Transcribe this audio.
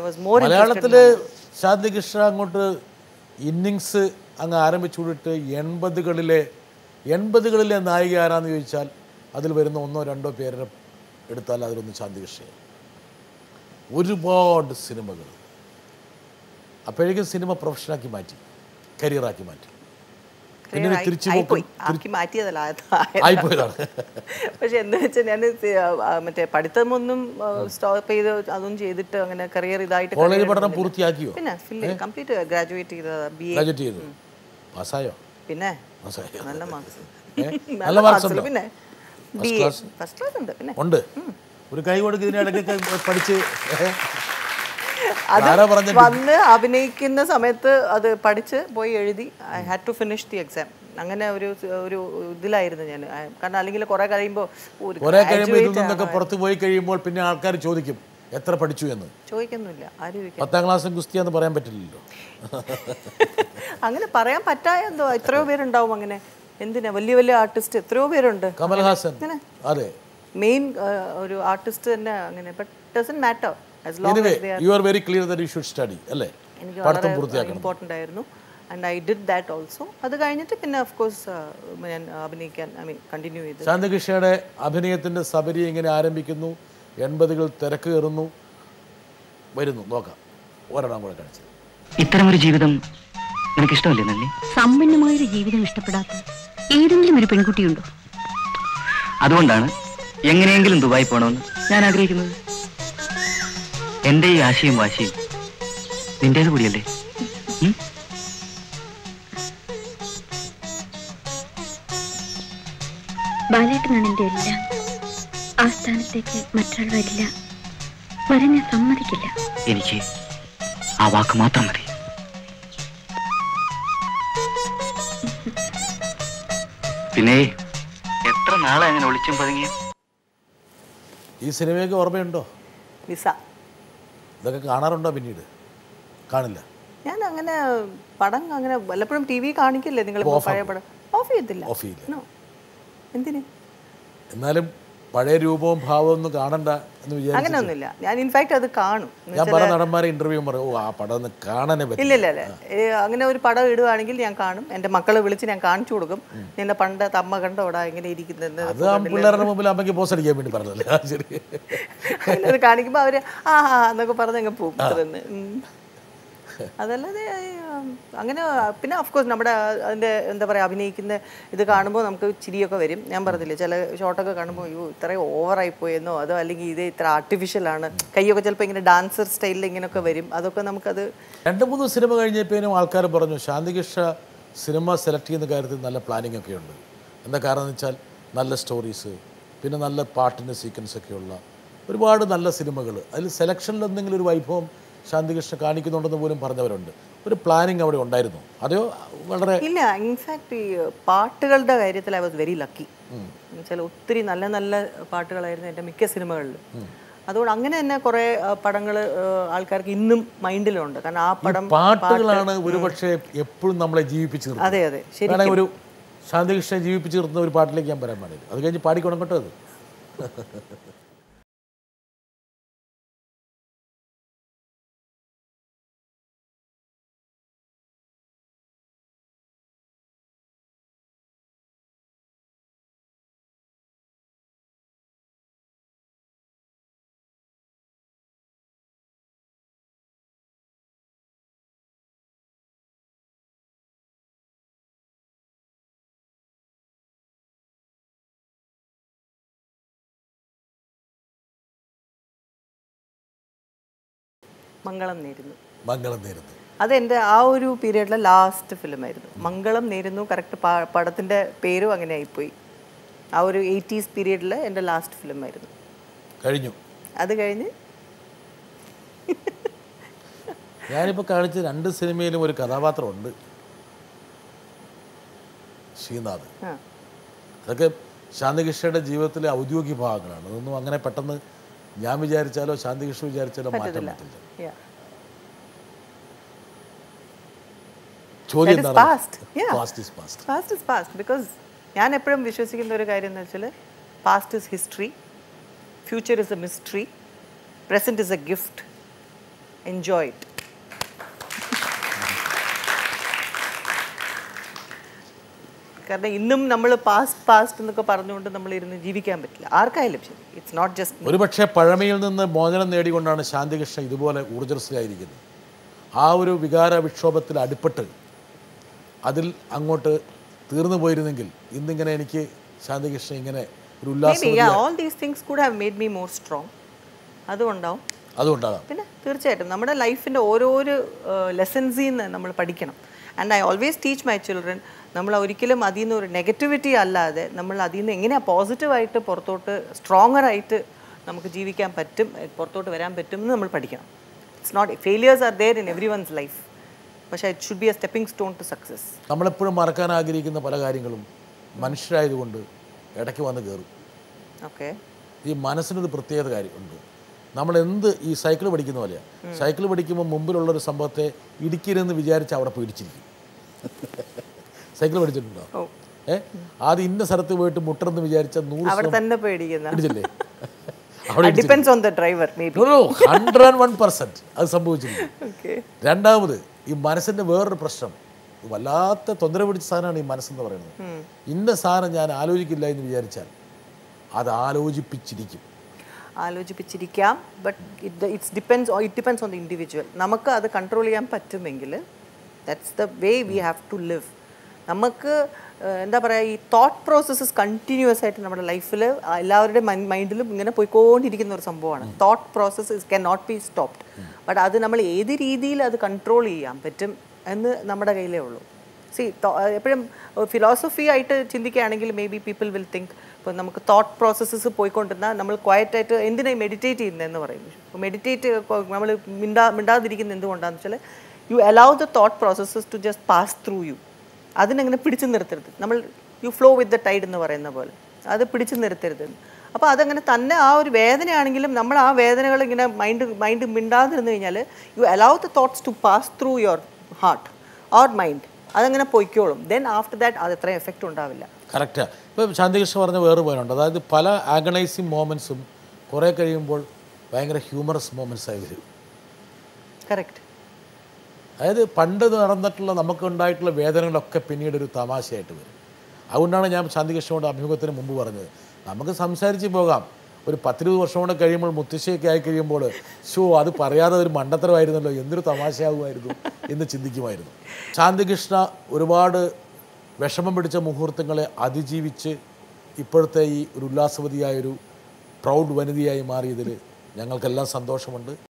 Was more മലയാളത്തില് ശാന്തികൃഷ്ണ അങ്ങോട്ട് innings അങ്ങ് ആരംഭിച്ചു വിട്ടിട്ട് എൺപതുകളിലെ എൺപതുകളിലെ നായിക ആരാന്ന് ചോദിച്ചാൽ അതിൽ വരുന്ന ഒന്നോ രണ്ടോ പേരെ എടുത്താൽ അതിലൊന്ന് ശാന്തികൃഷ്ണയാണ് ഒരുപാട് സിനിമകൾ അപ്പോഴേക്കും സിനിമ പ്രൊഫഷനാക്കി മാറ്റി കരിയറാക്കി മാറ്റി പിന്നീട് തിരിച്ചു ആയിപ്പോയി ആക്കി മാറ്റിയതല്ല ആയിപ്പോയതാണ് പക്ഷെ എന്താ വെച്ചാൽ ഞാൻ മറ്റേ പഠിത്തമൊന്നും സ്റ്റോപ്പ് ചെയ്ത് അതൊന്നും ചെയ്തിട്ട് അങ്ങനെ കരിയർ ഇതായിട്ട് കോളേജ് പഠനം പൂർത്തിയാക്കിയോ പിന്നെ ഫില്ല് കംപ്ലീറ്റ് ഗ്രാജുവേറ്റ് ചെയ്തത് ബി എ ഗ്രാജുവേറ്റ് ചെയ്തു പാസ്സായോ പിന്നെ പാസ്സായോ നല്ല മാർക്സ് ഏ? നല്ല marks ഉണ്ടോ? പിന്നെ ബി എ ഫസ്റ്റ് ക്ലാസ് ഉണ്ട് പിന്നെ ഉണ്ട് ഒരു കൈ കൊടുക്ക് ഇതിനിടയ്ക്കൊക്കെ പഠിച്ച് ഏ? അത് ആരാ പറഞ്ഞ വന്ന് അഭിനയിക്കുന്ന സമയത്ത് അത് പഠിച്ച് പോയി എഴുതി I had to finish the exam അങ്ങനെ ഒരു ഒരു ഇതിലായിരുന്നു ഞാൻ കാരണം അല്ലെങ്കിൽ കുറെ കഴിയുമ്പോൾ ഒരു കുറെ കഴിയുമ്പോൾ ഇതിൽ graduate നിന്നൊക്കെ പുറത്ത് പോയി കഴിയുമ്പോൾ പിന്നെ ആൾക്കാർ ചോദിക്കും എത്ര പഠിച്ചു എന്ന് ചോദിക്കൊന്നുമില്ല ആരും ചോദിക്കാൻ പത്താം ക്ലാസ്സും കുസ്തിയാന്ന് പറയാൻ പറ്റില്ലല്ലോ അങ്ങനെ പറയാൻ പറ്റായ എന്തോ എത്രയോ പേരുണ്ടാവും അങ്ങനെ എന്തിനാ വലിയ വലിയ ആർട്ടിസ്റ്റ് എത്രയോ പേരുണ്ട് കമൽഹാസൻ അതെ മെയിൻ ഒരു ആർട്ടിസ്റ്റ് തന്നെ അങ്ങനെ but doesn't matter as long anyway you are very clear that you should study അല്ലേ എനിക്ക് പഠിത്തം വളരെ പൂർത്തിയാക്കണം ഇമ്പോർട്ടൻ്റ് ആയിരുന്നു and I did that also അത് കഴിഞ്ഞിട്ട് പിന്നെ ഓഫ് കോഴ്സ് ഞാൻ അഭിനയിക്കാൻ ഐ മീൻ കണ്ടിന്യൂ ചെയ്തു ശാന്തകൃഷ്ണയുടെ അഭിനയത്തിന്റെ സബരി എങ്ങനെ ആരംഭിക്കുന്നു എൺപതുകൾ തിരക്ക് കയറുന്നു വരുന്നു നോക്കാം ഒരെണ്ണം കൂടെ കാണിച്ചു ഇത്തരമൊരു ജീവിതം നിനക്ക് ഇഷ്ടമല്ലേ നല്ലി സമ്പന്നമായൊരു ജീവിതം ഇഷ്ടപ്പെടാത്ത ഏതെങ്കിലും ഒരു പെൺകുട്ടിയുണ്ടോ അതുകൊണ്ടാണ് എങ്ങനെയെങ്കിലും ദുബായി പോകണമെന്ന് ഞാൻ ആഗ്രഹിക്കുന്നത് എന്റെ ഈ ആശയും വാശിയും നിന്റേത് കൂടിയല്ലേ ഉം? ബാലേട്ടനാണ് എന്റെ എല്ലാം ആ സ്ഥാനത്തേക്ക് മറ്റൊരാൾ വരില്ല വരാൻ ഞാൻ സമ്മതിക്കില്ല എനിക്ക് ആ വാക്ക് മാത്രം മതി പിന്നെ എത്ര നാളെ അങ്ങനെ ഒളിച്ചും പതുങ്ങിയ ഈ സിനിമയൊക്കെ ഓർമ്മയുണ്ടോ വിസ ഇതൊക്കെ കാണാറുണ്ടോ പിന്നീട് കാണില്ല ഞാൻ അങ്ങനെ പടം അങ്ങനെ വല്ലപ്പോഴും ടി വി കാണിക്കില്ലേ നിങ്ങൾ പഴയ പടം ഓഫ് ചെയ്യത്തില്ല ഓഫ് ചെയ്യില്ല No. എന്തിന് എന്നാലും പഴയ രൂപവും ഭാവവും ഒന്നും കാണണ്ട എന്ന് വിചാരിച്ചു അങ്ങനെയൊന്നുമില്ല ഞാൻ ഇൻഫാക്ട് അത് കാണും ഞാൻ പല നടന്മാരെ ഇന്റർവ്യൂ പറയും ഓ ആ പടം ഒന്ന് കാണാനേ ഇല്ല പറ്റില്ല ഇല്ല ഇല്ല ഏ, അങ്ങനെ ഒരു പടം ഇടുവാണെങ്കിൽ ഞാൻ കാണും എൻ്റെ മക്കളെ വിളിച്ച് ഞാൻ കാണിച്ചു കൊടുക്കും നിന്നെ പണ്ട് അമ്മ കണ്ടോടാ ഇങ്ങനെ ഇരിക്കുന്നത് അത് ആ പിള്ളേരുടെ മുമ്പിൽ അമ്മയ്ക്ക് പോസ് അടിക്കാൻ വേണ്ടി പറഞ്ഞല്ലേ ആ, ശരി അങ്ങനെ അത് കാണിക്കുമ്പോൾ അവര് ആ ആ എന്നൊക്കെ പറഞ്ഞ് അങ്ങ് പോകും അതെന്ന് അതല്ലാതെ ഉം, അങ്ങനെ പിന്നെ കോഴ്സ് നമ്മുടെ അതിൻ്റെ എന്താ പറയുക അഭിനയിക്കുന്ന ഇത് കാണുമ്പോൾ നമുക്ക് ചിരിയൊക്കെ വരും ഞാൻ പറഞ്ഞില്ലേ ചില ഷോട്ടൊക്കെ കാണുമ്പോൾ അയ്യോ ഇത്രയും ഓവറായി പോയെന്നോ അതോ അല്ലെങ്കിൽ ഇത് ഇത്ര ആർട്ടിഫിഷ്യലാണ് കൈയൊക്കെ ചിലപ്പോൾ ഇങ്ങനെ ഡാൻസർ സ്റ്റൈലിൽ ഇങ്ങനെയൊക്കെ വരും അതൊക്കെ നമുക്കത് രണ്ട് മൂന്ന് സിനിമ കഴിഞ്ഞപ്പോഴും ആൾക്കാർ പറഞ്ഞു ശാന്തികൃഷ്ണ സിനിമ സെലക്ട് ചെയ്യുന്ന കാര്യത്തിൽ നല്ല പ്ലാനിംഗ് ഒക്കെ ഉണ്ട് എന്താ കാരണം എന്ന് വെച്ചാൽ നല്ല സ്റ്റോറീസ് പിന്നെ നല്ല പാട്ടിൻ്റെ സീക്വൻസ് ഒക്കെയുള്ള ഒരുപാട് നല്ല സിനിമകൾ അതിൽ സെലക്ഷനിൽ എന്തെങ്കിലും ഒരു വൈഭവം ശാന്തികൃഷ്ണ കാണിക്കുന്നുണ്ടെന്ന് പോലും പറഞ്ഞവരുണ്ട് ഒരു പ്ലാനിങ് അവിടെ ഉണ്ടായിരുന്നു അതെയോ വളരെ ഇല്ല ഇൻഫാക്ട് ഈ പാട്ടുകളുടെ കാര്യത്തിൽ ഐ വാസ് വെരി ലക്കി എന്നുവെച്ചാൽ ഒത്തിരി നല്ല നല്ല പാട്ടുകളായിരുന്നു എൻ്റെ മിക്ക സിനിമകളിലും അതുകൊണ്ട് അങ്ങനെ തന്നെ കുറേ പടങ്ങൾ ആൾക്കാർക്ക് ഇന്നും മൈൻഡിലുണ്ട് കാരണം ആ പടം പാട്ടുകളാണ് ഒരുപക്ഷെ എപ്പോഴും നമ്മളെ ജീവിപ്പിച്ച് നിർത്തുന്നത് അതെ അതെ ശരി വേണമെങ്കിൽ ഒരു ശാന്തികൃഷ്ണനെ ജീവിപ്പിച്ച് നിർത്തുന്ന ഒരു പാട്ടിലേക്ക് ഞാൻ വരാൻ പാടില്ല അത് കഴിഞ്ഞ് പാടിക്കണം കേട്ടോ അത് മംഗളം നേരുന്നു മംഗളം നേരുന്നു അത് എൻ്റെ ആ ഒരു പീരീഡിലെ ലാസ്റ്റ് ഫിലിമായിരുന്നു മംഗളം നേരുന്നു കറക്റ്റ് പടത്തിൻ്റെ പേരും അങ്ങനെ ആയിപ്പോയി ആ ഒരു എയ്റ്റീസ് പീരീഡിൽ എൻ്റെ ലാസ്റ്റ് ഫിലിമായിരുന്നു കഴിഞ്ഞു അത് കഴിഞ്ഞ് ഞാനിപ്പോൾ കാണിച്ച രണ്ട് സിനിമയിലും ഒരു കഥാപാത്രമുണ്ട് ശ്രീനാഥ് ആ അതൊക്കെ ശാന്തികൃഷ്ണയുടെ ജീവിതത്തിലെ ഔദ്യോഗിക ഭാഗങ്ങളാണ് അതൊന്നും അങ്ങനെ പെട്ടെന്ന് ഞാൻ വിചാരിച്ചാലോ ശാന്തികൃഷ്ണ വിചാരിച്ചാലോ മാറ്റാൻ പറ്റത്തില്ല പറ്റില്ല Yeah. ചോദ്യം That is എന്താണ് past. Yeah. Past is past past is past because ഞാൻ എപ്പോഴും വിശ്വസിക്കുന്ന ഒരു കാര്യം എന്ന് വെച്ചാൽ past is history future is a mystery present is a gift enjoy it കാരണം ഇന്നും നമ്മൾ പാസ്റ്റ് പാസ്റ്റ് എന്നൊക്കെ പറഞ്ഞുകൊണ്ട് നമ്മൾ ഇരുന്ന് ജീവിക്കാൻ പറ്റില്ല ആർക്കായാലും ശരി ഇറ്റ്സ് നോട്ട് ജസ്റ്റ് ഒരുപക്ഷെ പഴമയിൽ നിന്ന് മോചനം നേടിക്കൊണ്ടാണ് ശാന്തികൃഷ്ണ ഇതുപോലെ ഊർജ്ജസ്വലായിരിക്കുന്നത് ആ ഒരു വികാര വിക്ഷോഭത്തിൽ അടിപ്പെട്ട് അതിൽ അങ്ങോട്ട് തീർന്നു പോയിരുന്നെങ്കിൽ ഇന്നിങ്ങനെ എനിക്ക് ശാന്തികൃഷ്ണ ഇങ്ങനെ ഒരു ഉല്ലാസം maybe all these things could have made me more strong അതുകൊണ്ടാവും അതുകൊണ്ടാകാം പിന്നെ തീർച്ചയായിട്ടും നമ്മുടെ ലൈഫിൻ്റെ ഓരോരോ ലെസൺസിൽ നിന്ന് നമ്മൾ പഠിക്കണം and I always teach my children നമ്മൾ ഒരിക്കലും അതിൽ നിന്ന് ഒരു നെഗറ്റിവിറ്റി അല്ലാതെ നമ്മൾ അതിൽ നിന്ന് എങ്ങനെയാണ് പോസിറ്റീവായിട്ട് പുറത്തോട്ട് സ്ട്രോങ്ങർ ആയിട്ട് നമുക്ക് ജീവിക്കാൻ പറ്റും എ, പുറത്തോട്ട് വരാൻ പറ്റും എന്ന് നമ്മൾ പഠിക്കണം it's not failures are there in every one's life പക്ഷേ it should be a stepping stone to success നമ്മളെപ്പോഴും മറക്കാൻ ആഗ്രഹിക്കുന്ന പല കാര്യങ്ങളും മനുഷ്യരായതുകൊണ്ട് ഇടയ്ക്ക് വന്ന് കയറും ഓക്കെ ഈ മനസ്സിനൊരു പ്രത്യേകത കാര്യമുണ്ട് നമ്മൾ എന്ത് ഈ സൈക്കിൾ പഠിക്കുന്ന പോലെയാണ് സൈക്കിൾ പഠിക്കുമ്പോൾ മുമ്പിലുള്ളൊരു സംഭവത്തെ ഇടിക്കരുതെന്ന് വിചാരിച്ച് അവിടെ പോയി ഇടിച്ചിരിക്കും സൈക്കിൾ പഠിച്ചിട്ടുണ്ടോ ഓ ഏ ആദ്യം ഇന്ന സ്ഥലത്ത് പോയിട്ട് മുട്ടെന്ന് വിചാരിച്ച നൂറ് അവിടെ തന്നെ പേടിക്കുന്ന ഇടിച്ചില്ലേ അവിടെ depends on the driver maybe hundred and one percent അത് സംഭവിച്ചിട്ടുണ്ട് ഓക്കെ രണ്ടാമത് ഈ മനസ്സിൻ്റെ വേറൊരു പ്രശ്നം വല്ലാത്ത തൊന്തര പിടിച്ച സാധനമാണ് ഈ മനസ്സെന്ന് പറയുന്നത് ഇന്ന സാധനം ഞാൻ ആലോചിക്കില്ല എന്ന് വിചാരിച്ചാൽ അത് ആലോചിപ്പിച്ചിരിക്കും ആലോചിപ്പിച്ചിരിക്കാം but it it's depends it depends on the individual നമുക്ക് അത് കൺട്രോൾ ചെയ്യാൻ പറ്റുമെങ്കിൽ that's the way we have to live നമുക്ക് ഏഹ്, എന്താ പറയുക ഈ തോട്ട് പ്രോസസ്സസ് കണ്ടിന്യൂസ് ആയിട്ട് നമ്മുടെ ലൈഫിൽ എല്ലാവരുടെയും മൈൻഡിലും ഇങ്ങനെ പോയിക്കൊണ്ടിരിക്കുന്ന ഒരു സംഭവമാണ് thought process can not be stopped but അത് നമ്മൾ ഏത് രീതിയിൽ അത് കൺട്രോൾ ചെയ്യാൻ പറ്റും എന്ന് നമ്മുടെ കയ്യിലേ ഉള്ളൂ സി എപ്പോഴും ഫിലോസഫി ആയിട്ട് ചിന്തിക്കുകയാണെങ്കിൽ maybe people will think ഇപ്പോൾ നമുക്ക് തോട്ട് പ്രോസസ്സസ് പോയിക്കൊണ്ടിരുന്നാൽ നമ്മൾ ക്വയറ്റായിട്ട് എന്തിനായി മെഡിറ്റേറ്റ് ചെയ്യുന്നതെന്ന് പറയും ഇപ്പോൾ മെഡിറ്റേറ്റ് നമ്മൾ മിണ്ടാ മിണ്ടാതിരിക്കുന്ന എന്തുകൊണ്ടാണെന്ന് വെച്ചാൽ you allow the thought processes to just pass through you അതിനങ്ങനെ പിടിച്ചു നിർത്തരുത് നമ്മൾ you flow with the tide എന്ന് പറയുന്ന പോലെ അത് പിടിച്ചു നിർത്തരുത് അപ്പോൾ അതങ്ങനെ തന്നെ ആ ഒരു വേദനയാണെങ്കിലും നമ്മൾ ആ വേദനകൾ ഇങ്ങനെ മൈൻഡ് മൈൻഡ് മിണ്ടാതിരുന്നു കഴിഞ്ഞാൽ you allow the thoughts to pass through your heart or mind അതങ്ങനെ പൊയ്ക്കോളും ദെൻ ആഫ്റ്റർ ദാറ്റ് അത് അത്രയും എഫക്റ്റ് ഉണ്ടാവില്ല കറക്റ്റാണ് ഇപ്പോൾ ശാന്തികൃഷ്ണ പറഞ്ഞ വേറെ പോയിട്ടുണ്ട് അതായത് പല ആഗണൈസിങ് മോമെൻറ്റ്സും കുറേ കഴിയുമ്പോൾ ഭയങ്കര ഹ്യൂമറസ് മോമെൻറ്റ്സ് ആയി വരും കറക്റ്റ് അതായത് പണ്ട് നടന്നിട്ടുള്ള നമുക്ക് ഉണ്ടായിട്ടുള്ള വേദനകളൊക്കെ പിന്നീട് ഒരു തമാശയായിട്ട് വരും അതുകൊണ്ടാണ് ഞാൻ ശാന്തികൃഷ്ണനോട് അഭിമുഖത്തിന് മുമ്പ് പറഞ്ഞത് നമുക്ക് സംസാരിച്ച് പോകാം ഒരു പത്തിരുപത് വർഷം കൂടെ കഴിയുമ്പോൾ മുത്തശ്ശിയൊക്കെ ആയി കഴിയുമ്പോൾ ഷോ അത് പറയാതെ ഒരു മണ്ടത്തരമായിരുന്നല്ലോ എന്തൊരു തമാശയാകുമായിരുന്നു എന്ന് ചിന്തിക്കുമായിരുന്നു ശാന്തികൃഷ്ണ ഒരുപാട് വിഷമം പിടിച്ച മുഹൂർത്തങ്ങളെ അതിജീവിച്ച് ഇപ്പോഴത്തെ ഈ ഒരു ഉല്ലാസവതിയായൊരു പ്രൗഡ് വനിതയായി മാറിയതിൽ ഞങ്ങൾക്കെല്ലാം സന്തോഷമുണ്ട്